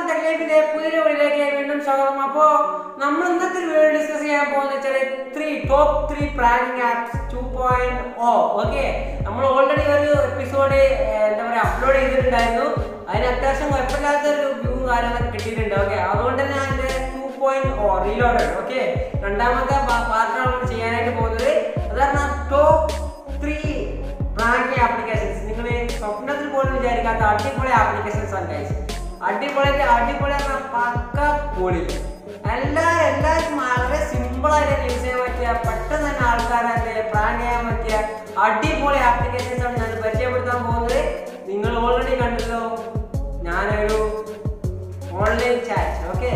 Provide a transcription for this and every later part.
ടെക്ലൈഫിന്റെ പുതിയ വീഡിയോയിലേക്ക് വീണ്ടും സ്വാഗതം അപ്പോ നമ്മൾ ഇന്നത്തെ വീഡിയോ ഡിസ്കസ് ചെയ്യാൻ പോകുന്ന വെച്ചാൽ three top three planning apps two point O okay നമ്മൾ ഓൾറെഡി ഒരു എപ്പിസോഡ് എന്താ പറയുക അപ്ലോഡ് ചെയ്തിട്ടുണ്ടായിരുന്നു അതിന് അത്യാവശ്യം കുഴപ്പമില്ലാത്ത ഒരു വ്യൂ കാര്യങ്ങളൊക്കെ കിട്ടിയിട്ടുണ്ട് ഓക്കെ അതുകൊണ്ട് തന്നെ അതിന്റെ two point O reloaded okay രണ്ടാമത്തെ പാർട്ടാണ് നമ്മൾ ചെയ്യാനായിട്ട് പോകുന്നത് അതാണ് ടോപ്പ് ത്രീ പ്രാങ്ക് ആപ്ലിക്കേഷൻസ് നിങ്ങൾ സ്വപ്നത്തിൽ പോലും വിചാരിക്കാത്ത അടിപൊളി ആപ്ലിക്കേഷൻസ് ആണ് ഗൈസ് അടിപൊളി അടിപൊളി പറഞ്ഞാൽ പക്ക പൊളി എല്ലാവരും എല്ലാവർക്കും വളരെ സിമ്പിൾ ആയിട്ട് യൂസ് ചെയ്യാൻ പറ്റിയ പെട്ടെന്ന് തന്നെ ആൾക്കാരെ പ്രാങ്ക് ചെയ്യാൻ പറ്റിയ അടിപൊളി ആപ്ലിക്കേഷൻസ് ആണ് ഞാൻ പരിചയപ്പെടുത്താൻ പോകുന്നത് നിങ്ങൾ ഓൾറെഡി കണ്ടല്ലോ ഞാനൊരു ഓൺലൈൻ ചാറ്റ് ഓക്കെ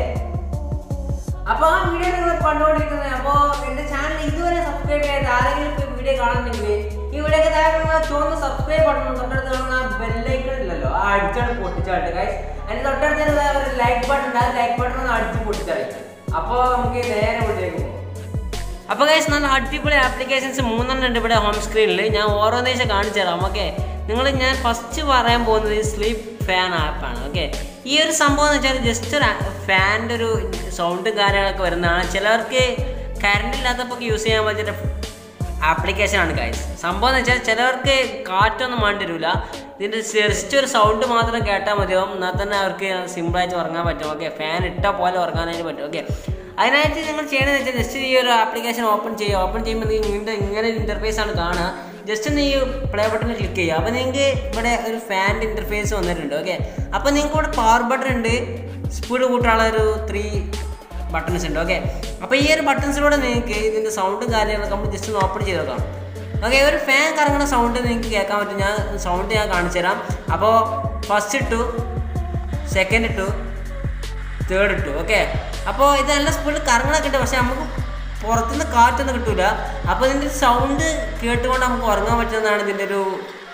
അപ്പൊ ആ വീഡിയോ നിങ്ങൾ കണ്ടുകൊണ്ടിരിക്കുന്നത് അപ്പോ എന്റെ ചാനൽ ഇതുവരെ സബ്സ്ക്രൈബ് ചെയ്യാതെ ആരെങ്കിലും ഇപ്പൊ വീഡിയോ കാണുന്നെങ്കിൽ ഈ വീഡിയോ താഴെ ചുവന്ന സബ്സ്ക്രൈബ് ബട്ടൺ തൊട്ടടുത്ത് കാണുന്ന ബെല്ലൈക്കൺ ഇല്ലല്ലോ ആ അടിച്ചാണ് പൊട്ടിച്ചാട്ട് ഗൈസ് അതിന്റെ തൊട്ടടുത്ത് തന്നെ ഒരു ലൈക്ക് ബട്ടൺ ഉണ്ട് ആ ലൈക്ക് ബട്ടൺ ഒന്ന് അടിച്ച് പൊട്ടിച്ചാളി അപ്പോ നമുക്ക് നേരെ വീട്ടിലേക്ക് പോകാം അപ്പോൾ ഗൈസ് നല്ല അടിപൊളി ആപ്ലിക്കേഷൻസ് മൂന്നെണ്ണം ഉണ്ട് ഇവിടെ ഹോം സ്ക്രീനിൽ ഞാൻ ഓരോന്നേശം കാണിച്ചു തരാം ഓക്കെ നിങ്ങൾ ഞാൻ ഫസ്റ്റ് പറയാൻ പോകുന്നത് സ്ലീപ്പ് ഫാൻ ആപ്പാണ് ഓക്കെ ഈ ഒരു സംഭവം എന്ന് വെച്ചാൽ ജസ്റ്റ് ഒരു ഫാനിൻ്റെ ഒരു സൗണ്ടും കാര്യങ്ങളൊക്കെ വരുന്നതാണ് ചിലർക്ക് കറണ്ട് ഇല്ലാത്തപ്പോൾ യൂസ് ചെയ്യാൻ പറ്റിയ ആപ്ലിക്കേഷനാണ് ഗൈസ് സംഭവം എന്ന് വെച്ചാൽ ചിലവർക്ക് കാറ്റൊന്നും വേണ്ടിവരില്ല ഇതിൻ്റെ ജസ്റ്റ് ഒരു സൗണ്ട് മാത്രം കേട്ടാൽ മതിയാവും എന്നാൽ തന്നെ അവർക്ക് സിമ്പിളായിട്ട് ഉറങ്ങാൻ പറ്റും ഓക്കെ ഫാൻ ഇട്ട പോലെ ഉറങ്ങാനായിട്ട് പറ്റും ഓക്കെ അതിനായിട്ട് നിങ്ങൾ ചെയ്യണമെന്ന് വെച്ചാൽ ജസ്റ്റ് ഈ ഒരു ആപ്ലിക്കേഷൻ ഓപ്പൺ ചെയ്യുക ഓപ്പൺ ചെയ്യുമ്പോൾ നിങ്ങൾ ഇങ്ങനത്തെ ഇങ്ങനെ ഇൻ്റർഫേസ് ആണ് കാണുക ജസ്റ്റ് ഒന്ന് ഈ പ്ലേ ബട്ടണിൽ ക്ലിക്ക് ചെയ്യുക അപ്പോൾ നിങ്ങൾക്ക് ഇവിടെ ഒരു ഫാനിൻ്റെ ഇൻ്റർഫേസ് വന്നിട്ടുണ്ട് ഓക്കെ അപ്പോൾ നിങ്ങൾക്ക് ഇവിടെ പവർ ബട്ടൺ ഉണ്ട് സ്പീഡ് കൂട്ടാനുള്ള ഒരു ത്രീ ബട്ടൺസ് ഉണ്ട് ഓക്കെ അപ്പോൾ ഈ ഒരു ബട്ടൺസിലൂടെ നിങ്ങൾക്ക് ഇതിൻ്റെ സൗണ്ടും കാര്യങ്ങളൊക്കെ നമ്മൾ ജസ്റ്റ് ഒന്ന് ഓപ്പൺ ചെയ്ത് നോക്കാം ഓക്കെ ഒരു ഫാൻ കറങ്ങുന്ന സൗണ്ട് നിങ്ങൾക്ക് കേൾക്കാൻ പറ്റും ഞാൻ സൗണ്ട് ഞാൻ കാണിച്ചു തരാം അപ്പോൾ ഫസ്റ്റ് ഇട്ടു സെക്കൻഡ് ഇട്ടു തേർഡ് ഇട്ടു ഓക്കെ അപ്പോൾ ഇത് നല്ല സ്പീഡിൽ കറങ്ങണൊക്കെ ഉണ്ട് പക്ഷെ നമുക്ക് പുറത്തുനിന്ന് കാറ്റൊന്നും കിട്ടൂല അപ്പോൾ ഇതിൻ്റെ സൗണ്ട് കേട്ടുകൊണ്ട് നമുക്ക് ഉറങ്ങാൻ പറ്റുന്നതാണ് ഇതിൻ്റെ ഒരു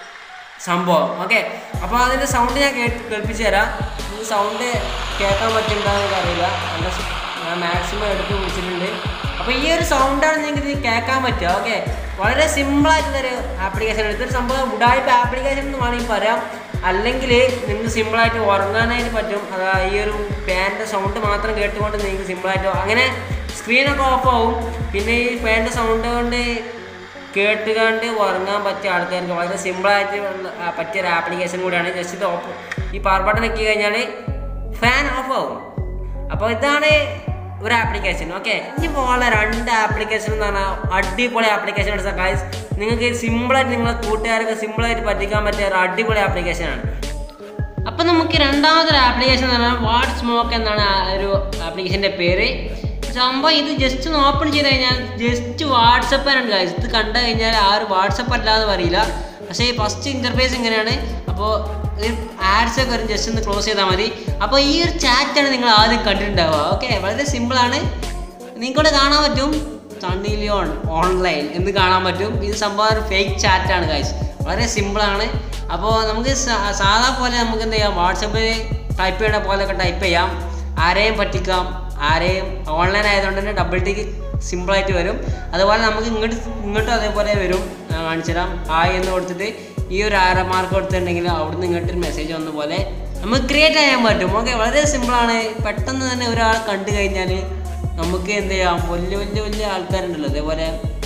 സംഭവം ഓക്കെ അപ്പോൾ അതിൻ്റെ സൗണ്ട് ഞാൻ കേട്ട് കേൾപ്പിച്ചു തരാം ഈ സൗണ്ട് കേൾക്കാൻ പറ്റുന്നുണ്ടോയെന്ന് എനിക്ക് അറിയില്ല നല്ല സു- ഞാൻ മാക്സിമം എടുത്ത് വിളിച്ചിട്ടുണ്ട് അപ്പോൾ ഈ ഒരു സൗണ്ടാണ് നിങ്ങൾക്ക് ഇത് കേൾക്കാൻ പറ്റുക ഓക്കെ വളരെ സിമ്പിളായിട്ടുള്ളൊരു ആപ്ലിക്കേഷൻ ഇതൊരു സംഭവം ഉടായ്പ ആപ്ലിക്കേഷൻ എന്ന് വേണമെങ്കിൽ പറയാം അല്ലെങ്കിൽ നിങ്ങൾക്ക് സിമ്പിളായിട്ട് ഉറങ്ങാനായിട്ട് പറ്റും അതാ ഈ ഒരു ഫാനിൻ്റെ സൗണ്ട് മാത്രം കേട്ടുകൊണ്ട് നിങ്ങൾക്ക് സിമ്പിളായിട്ട് അങ്ങനെ സ്ക്രീനൊക്കെ ഓഫ് ആവും പിന്നെ ഈ ഫാനിൻ്റെ സൗണ്ട് കൊണ്ട് കേട്ടുകൊണ്ട് ഉറങ്ങാൻ പറ്റിയ ആൾക്കാർക്ക് വളരെ സിമ്പിളായിട്ട് ഉള്ള- ആ, പറ്റിയ ഒരു ആപ്ലിക്കേഷൻ കൂടിയാണ് ജസ്റ്റ് ഇത് ഓഫ് ഈ പവർ ബട്ടൺ ഞെക്കി കഴിഞ്ഞാൽ ഫാൻ ഓഫ് ആവും അപ്പോൾ ഇതാണ് ഒരു ആപ്ലിക്കേഷൻ ഓക്കെ ഇനി പോകാനുള്ള രണ്ട് ആപ്ലിക്കേഷൻ എന്ന് പറഞ്ഞാൽ അടിപൊളി ആപ്ലിക്കേഷൻ ആണ് ഗൈസ് നിങ്ങൾക്ക് സിമ്പിളായിട്ട് നിങ്ങളെ കൂട്ടുകാരൊക്കെ സിമ്പിളായിട്ട് പറ്റിക്കാൻ പറ്റിയ ഒരു അടിപൊളി ആപ്ലിക്കേഷനാണ് അപ്പം നമുക്ക് രണ്ടാമതൊരു ആപ്ലിക്കേഷൻ എന്ന് പറഞ്ഞാൽ വാട്ട് സ്മോക്ക് എന്നാണ് ആ ഒരു ആപ്ലിക്കേഷൻ്റെ പേര് സംഭവം ഇത് ജസ്റ്റ് ഒന്ന് ഓപ്പൺ ചെയ്ത് കഴിഞ്ഞാൽ ജസ്റ്റ് വാട്സപ്പാണ് ഗൈസ് ഇത് കണ്ടു കഴിഞ്ഞാൽ ആ ഒരു വാട്സപ്പ് അല്ലാതെ പറയില്ല പക്ഷേ ഫസ്റ്റ് ഇൻ്റർഫേസ് ഇങ്ങനെയാണ് അപ്പോൾ ആഡ്സ് ഒക്കെ വരും ജസ്റ്റ് ഒന്ന് ക്ലോസ് ചെയ്താൽ മതി അപ്പോൾ ഈ ഒരു ചാറ്റാണ് നിങ്ങൾ ആദ്യം കണ്ടിട്ടുണ്ടാവുക ഓക്കെ വളരെ സിമ്പിളാണ് നിങ്ങൾക്കിവിടെ കാണാൻ പറ്റും തണ്ണിലിയോൺ ഓൺലൈൻ എന്ന് കാണാൻ പറ്റും ഇത് സംഭവം ഒരു ഫേക്ക് ചാറ്റാണ് ഗൈസ് വളരെ സിമ്പിളാണ് അപ്പോൾ നമുക്ക് സാ- സാധാ പോലെ നമുക്ക് എന്ത് ചെയ്യാം വാട്സപ്പിൽ ടൈപ്പ് ചെയ്യണ പോലെയൊക്കെ ടൈപ്പ് ചെയ്യാം ആരെയും പറ്റിക്കാം ആരെയും ഓൺലൈൻ ആയതുകൊണ്ട് തന്നെ ഡബിൾ ടിക്ക് സിമ്പിളായിട്ട് വരും അതുപോലെ നമുക്ക് ഇങ്ങോട്ട് ഇങ്ങോട്ടും അതേപോലെ വരും ഞാൻ കാണിച്ചു തരാം ഹായ് എന്ന് കൊടുത്തിട്ട് ഈ ഒരു ആര മാർക്ക് കൊടുത്തിട്ടുണ്ടെങ്കിൽ അവിടുന്ന് ഇങ്ങോട്ടൊരു മെസ്സേജ് വന്ന പോലെ നമുക്ക് ക്രിയേറ്റ് ചെയ്യാൻ പറ്റും ഓക്കെ വളരെ സിമ്പിളാണ് പെട്ടെന്ന് തന്നെ ഒരാൾ കണ്ടു കഴിഞ്ഞാൽ നമുക്ക് എന്ത് ചെയ്യാം വലിയ വലിയ വലിയ ആൾക്കാരുണ്ടല്ലോ അതേപോലെ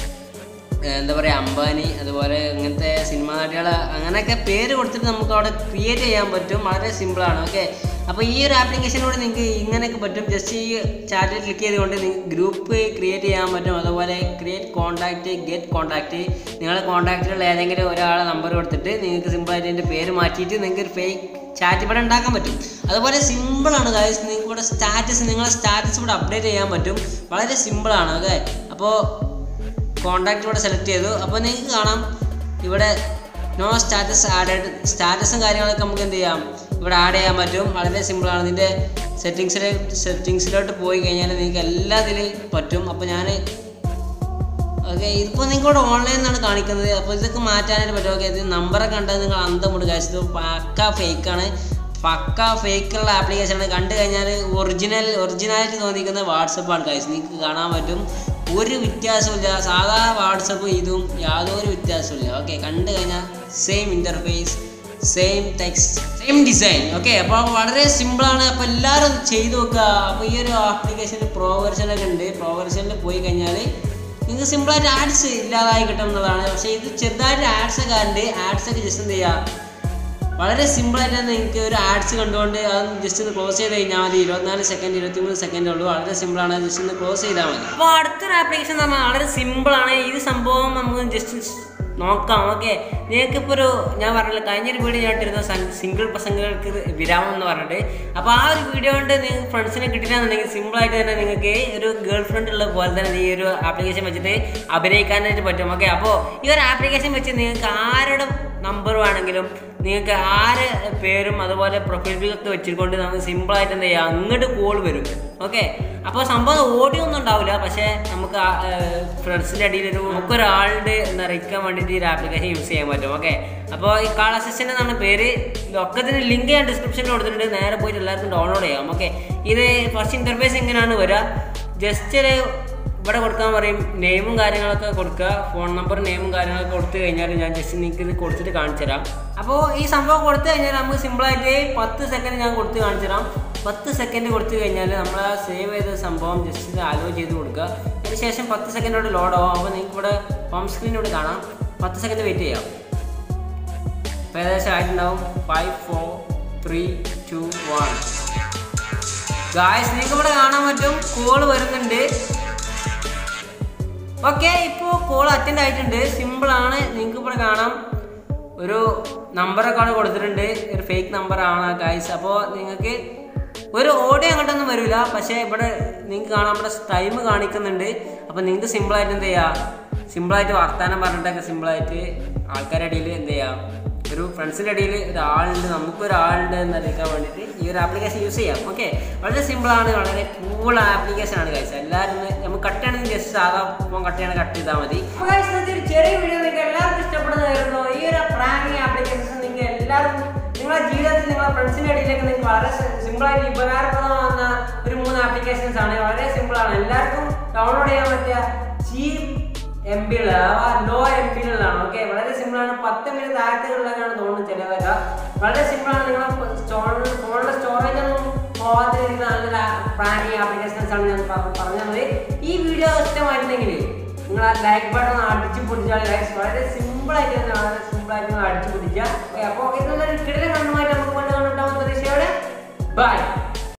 ഏഹ് എന്താ പറയുക അംബാനി അതുപോലെ ഇങ്ങനത്തെ സിനിമാ നടികൾ അങ്ങനെയൊക്കെ പേര് കൊടുത്തിട്ട് നമുക്ക് അവിടെ ക്രിയേറ്റ് ചെയ്യാൻ പറ്റും വളരെ സിമ്പിളാണ് ഓക്കെ അപ്പോൾ ഈ ഒരു ആപ്ലിക്കേഷനിലൂടെ നിങ്ങൾക്ക് ഇങ്ങനെയൊക്കെ പറ്റും ജസ്റ്റ് ഈ ചാറ്റിൽ ക്ലിക്ക് ചെയ്തുകൊണ്ട് നിങ്ങൾക്ക് ഗ്രൂപ്പ് ക്രിയേറ്റ് ചെയ്യാൻ പറ്റും അതുപോലെ ക്രിയേറ്റ് കോൺടാക്റ്റ് ഗെറ്റ് കോൺടാക്റ്റ് നിങ്ങളുടെ കോൺടാക്റ്റിലുള്ള ഏതെങ്കിലും ഒരാളെ നമ്പർ കൊടുത്തിട്ട് നിങ്ങൾക്ക് സിമ്പിളായിട്ട് അതിൻ്റെ പേര് മാറ്റിയിട്ട് നിങ്ങൾക്ക് ഒരു ഫേക്ക് ചാറ്റ് ഇവിടെ ഉണ്ടാക്കാൻ പറ്റും അതുപോലെ സിമ്പിളാണ് ഗൈസ് നിങ്ങൾക്ക് ഇവിടെ സ്റ്റാറ്റസ് നിങ്ങളുടെ സ്റ്റാറ്റസ് ഇവിടെ അപ്ഡേറ്റ് ചെയ്യാൻ പറ്റും വളരെ സിമ്പിളാണ് ഓക്കെ അപ്പോൾ കോണ്ടാക്ട് ഇവിടെ സെലക്ട് ചെയ്തു അപ്പോൾ നിങ്ങൾക്ക് കാണാം ഇവിടെ നോ സ്റ്റാറ്റസ് ആഡഡ് സ്റ്റാറ്റസും കാര്യങ്ങളൊക്കെ നമുക്ക് എന്ത് ചെയ്യാം ഇവിടെ ആഡ് ചെയ്യാൻ പറ്റും വളരെ സിമ്പിളാണ് ഇതിൻ്റെ സെറ്റിങ്സിലെ സെറ്റിങ്സിലോട്ട് പോയി കഴിഞ്ഞാൽ നിങ്ങൾക്ക് എല്ലാ ഇതിലും പറ്റും അപ്പോൾ ഞാൻ ഓക്കെ ഇതിപ്പോൾ നിങ്ങളോട് ഓൺലൈൻ എന്നാണ് കാണിക്കുന്നത് അപ്പോൾ ഇതൊക്കെ മാറ്റാനായിട്ട് പറ്റും ഓക്കെ ഇത് നമ്പറൊക്കെ കണ്ടത് നിങ്ങൾ അന്തം വിടുക guys. ഇത് പക്ക ഫേക്കാണ് പക്ക ഫേക്കുള്ള ആപ്ലിക്കേഷനാണ് കണ്ടു കഴിഞ്ഞാൽ ഒറിജിനൽ ഒറിജിനാലിറ്റി തോന്നിക്കുന്ന വാട്സപ്പാണ് ഗൈസ് നിങ്ങൾക്ക് കാണാൻ പറ്റും ഒരു വ്യത്യാസമില്ല സാധാ വാട്സപ്പും ഇതും യാതൊരു വ്യത്യാസമില്ല ഓക്കെ കണ്ടു കഴിഞ്ഞാൽ same interface same text same design okay അപ്പോൾ വളരെ സിമ്പിളാണ് അപ്പോൾ എല്ലാവരും ഒന്ന് ചെയ്ത് നോക്കുക അപ്പോൾ ഈ ഒരു ആപ്ലിക്കേഷനിൽ പ്രോ വെർഷനൊക്കെ ഉണ്ട് പ്രോ വെർഷനിൽ പോയി കഴിഞ്ഞാൽ നിങ്ങൾക്ക് സിമ്പിളായിട്ട് ആഡ്സ് ഇല്ലാതായി കിട്ടും എന്നുള്ളതാണ് പക്ഷേ ഇത് ചെറുതായിട്ട് ആഡ്സ് ഒക്കെ ഉണ്ട് ആഡ്സ് ഒക്കെ ജസ്റ്റ് എന്ത് ചെയ്യുക വളരെ സിമ്പിളായിട്ട് തന്നെ നിങ്ങൾക്ക് ഒരു ആഡ്സ് കണ്ടുകൊണ്ട് അത് ജസ്റ്റ് ഒന്ന് ക്ലോസ് ചെയ്ത് കഴിഞ്ഞാൽ മതി ഇരുപത്തിനാല് സെക്കൻഡ് ഇരുപത്തിമൂന്ന് സെക്കൻഡ് ഉള്ളൂ വളരെ സിമ്പിളാണ് ജസ്റ്റ് ഒന്ന് ക്ലോസ് ചെയ്താൽ മതി അപ്പോൾ അടുത്തൊരു ആപ്ലിക്കേഷൻ എന്ന് പറഞ്ഞാൽ വളരെ സിമ്പിളാണ് ഇത് സംഭവം നമുക്ക് ജസ്റ്റ് നോക്കാം ഓക്കെ നിങ്ങൾക്കിപ്പോൾ ഒരു ഞാൻ പറഞ്ഞില്ല കഴിഞ്ഞൊരു വീഡിയോ ഞാൻ ഇട്ടിരുന്ന സിംഗിൾ പ്രസംഗങ്ങൾക്ക് വിരാമം എന്ന് പറഞ്ഞിട്ട് അപ്പോൾ ആ ഒരു വീഡിയോ കൊണ്ട് നിങ്ങൾക്ക് ഫ്രണ്ട്സിനെ കിട്ടില്ലാന്നുണ്ടെങ്കിൽ സിമ്പിളായിട്ട് തന്നെ നിങ്ങൾക്ക് ഒരു ഗേൾ ഫ്രണ്ട് ഉള്ള പോലെ തന്നെ ഈ ഒരു ആപ്ലിക്കേഷൻ വെച്ചിട്ട് അഭിനയിക്കാനായിട്ട് പറ്റും ഓക്കെ അപ്പോൾ ഈ ഒരു ആപ്ലിക്കേഷൻ വെച്ച് നിങ്ങൾക്ക് ആരുടെ നമ്പർ വേണമെങ്കിലും നിങ്ങൾക്ക് ആര് പേരും അതുപോലെ പ്രൊഫൈൽ പിക്കൊക്കെ വെച്ചിട്ടുണ്ട് നമുക്ക് സിമ്പിളായിട്ട് എന്ത് ചെയ്യാം അങ്ങോട്ട് കോൾ വരും ഓക്കെ അപ്പോൾ സംഭവം ഓഡിയോ ഒന്നും ഉണ്ടാവില്ല പക്ഷേ നമുക്ക് ഫ്രണ്ട്സിൻ്റെ അടിയിൽ ഒരു നമുക്കൊരാളുടെ എന്താ അറിയിക്കാൻ വേണ്ടിയിട്ട് ഈ ഒരു ആപ്ലിക്കേഷൻ യൂസ് ചെയ്യാൻ പറ്റും ഓക്കെ അപ്പോൾ ഈ കാൾ അസിസ്റ്റൻ്റ് എന്നാണ് പേര് ഒക്കത്തിന് ലിങ്ക് ഞാൻ ഡിസ്ക്രിപ്ഷനിൽ കൊടുത്തിട്ടുണ്ട് നേരെ പോയിട്ട് എല്ലാവർക്കും ഡൗൺലോഡ് ചെയ്യാം ഓക്കെ ഇത് ഫസ്റ്റ് ഇൻ്റർഫേസ് എങ്ങനെയാണ് വരിക ജസ്റ്റ് ഒരു ഇവിടെ കൊടുക്കാൻ പറയും നെയിമും കാര്യങ്ങളൊക്കെ കൊടുക്കുക ഫോൺ നമ്പർ നെയിമും കാര്യങ്ങളൊക്കെ കൊടുത്തു കഴിഞ്ഞാൽ ഞാൻ ജസ്റ്റ് നിങ്ങൾക്ക് ഇത് കൊടുത്തിട്ട് കാണിച്ചു തരാം അപ്പോൾ ഈ സംഭവം കൊടുത്തു കഴിഞ്ഞാൽ നമുക്ക് സിമ്പിളായിട്ട് പത്ത് സെക്കൻഡ് ഞാൻ കൊടുത്ത് കാണിച്ചു തരാം പത്ത് സെക്കൻഡ് കൊടുത്തു കഴിഞ്ഞാൽ നമ്മൾ ആ സേവ് ചെയ്ത സംഭവം ജസ്റ്റ് ഇത് ആലോ ചെയ്ത് കൊടുക്കുക അതിന് ശേഷം പത്ത് സെക്കൻഡോട് ലോഡ് ആവും അപ്പോൾ നിങ്ങൾക്ക് ഇവിടെ ഹോം സ്ക്രീനോട് കാണാം പത്ത് സെക്കൻഡ് വെയിറ്റ് ചെയ്യാം അപ്പോൾ ഏകദേശം ആയിട്ടുണ്ടാവും five four three two one guys നിങ്ങൾക്ക് ഇവിടെ കാണാൻ പറ്റും കോള് വരുന്നുണ്ട് ഓക്കെ ഇപ്പോൾ കോൾ അറ്റൻഡ് ആയിട്ടുണ്ട് സിമ്പിൾ ആണ് നിങ്ങൾക്ക് ഇവിടെ കാണാം ഒരു നമ്പറൊക്കെ അവിടെ കൊടുത്തിട്ടുണ്ട് ഒരു ഫേക്ക് നമ്പറാണ് ഗൈസ് അപ്പോൾ നിങ്ങൾക്ക് ഒരു ഓഡിയോ അങ്ങോട്ടൊന്നും വരില്ല പക്ഷേ ഇവിടെ നിങ്ങൾക്ക് കാണാം നമ്മുടെ ടൈം കാണിക്കുന്നുണ്ട് അപ്പോൾ നിങ്ങൾക്ക് സിമ്പിളായിട്ട് എന്ത് ചെയ്യുക സിമ്പിളായിട്ട് വർത്താനം പറഞ്ഞിട്ടൊക്കെ സിമ്പിളായിട്ട് ആൾക്കാരുടെ ഇടയിൽ എന്ത് ചെയ്യാം ഒരു ഫ്രണ്ട്സിൻ്റെ ഇടയിൽ ഒരാളുണ്ട് നമുക്കൊരാളുണ്ട് എന്ന് അറിയിക്കാൻ വേണ്ടിയിട്ട് ഈ ഒരു ആപ്ലിക്കേഷൻ യൂസ് ചെയ്യാം ഓക്കെ വളരെ സിമ്പിളാണ് വളരെ കൂൾ ആപ്ലിക്കേഷൻ ആണ് കഴിച്ചത് എല്ലാവരും ഒന്ന് നമുക്ക് കട്ട് ചെയ്യണമെങ്കിൽ ജസ്റ്റ് സാധാ ഫോൺ കട്ട് ചെയ്യണം കട്ട് ചെയ്താൽ മതി ഒരു ചെറിയ വീഡിയോ നിങ്ങൾക്ക് എല്ലാവർക്കും ഇഷ്ടപ്പെടുന്നതായിരുന്നു ഈ ഒരു പ്രാങ്കിങ് ആപ്ലിക്കേഷൻ നിങ്ങൾക്ക് എല്ലാവർക്കും നിങ്ങളുടെ ജീവിതത്തിൽ നിങ്ങളുടെ ഫ്രണ്ട്സിൻ്റെ ഇടയിലേക്ക് നിങ്ങൾക്ക് വളരെ സിമ്പിളായിട്ട് ഉപകാരപ്രദമാകുന്ന ഒരു മൂന്ന് ആപ്ലിക്കേഷൻസ് ആണ് വളരെ സിമ്പിളാണ് എല്ലാവർക്കും ഡൗൺലോഡ് ചെയ്യാൻ പറ്റിയ ചീപ്പ് എം ബിയുള്ള ലോ എം ബികളിലാണ് ഓക്കെ വളരെ സിമ്പിളാണ് പത്ത് മിനിറ്റ് താഴത്തുകളിലൊക്കെയാണ് തോന്നുന്നത് ചിലവര വളരെ സിമ്പിളാണ് നിങ്ങളുടെ ഫോണിലെ സ്റ്റോറേജ് ഒന്നും പോകാതിരിക്കുന്ന നല്ല പ്രാങ്കി ആപ്ലിക്കേഷൻസ് ആണ് ഞാൻ പറ- പറഞ്ഞത് ഈ വീഡിയോ ഇഷ്ടമായിരുന്നെങ്കിൽ നിങ്ങൾ ആ ലൈക്ക് ബട്ടൺ അടിച്ചു പൊടിച്ചാൽ ലൈക്സ് വളരെ സിമ്പിളായിട്ട് തന്നെ വളരെ സിമ്പിളായിട്ട് നിങ്ങൾ അടിച്ചു പൊടിക്കുക അപ്പോൾ ഇതൊന്നൊരു കിടല കണ്ണുമായിട്ട് നമുക്ക് കൊണ്ട് കണ്ടിട്ടാവുന്ന പ്രതീക്ഷയോടെ ബൈ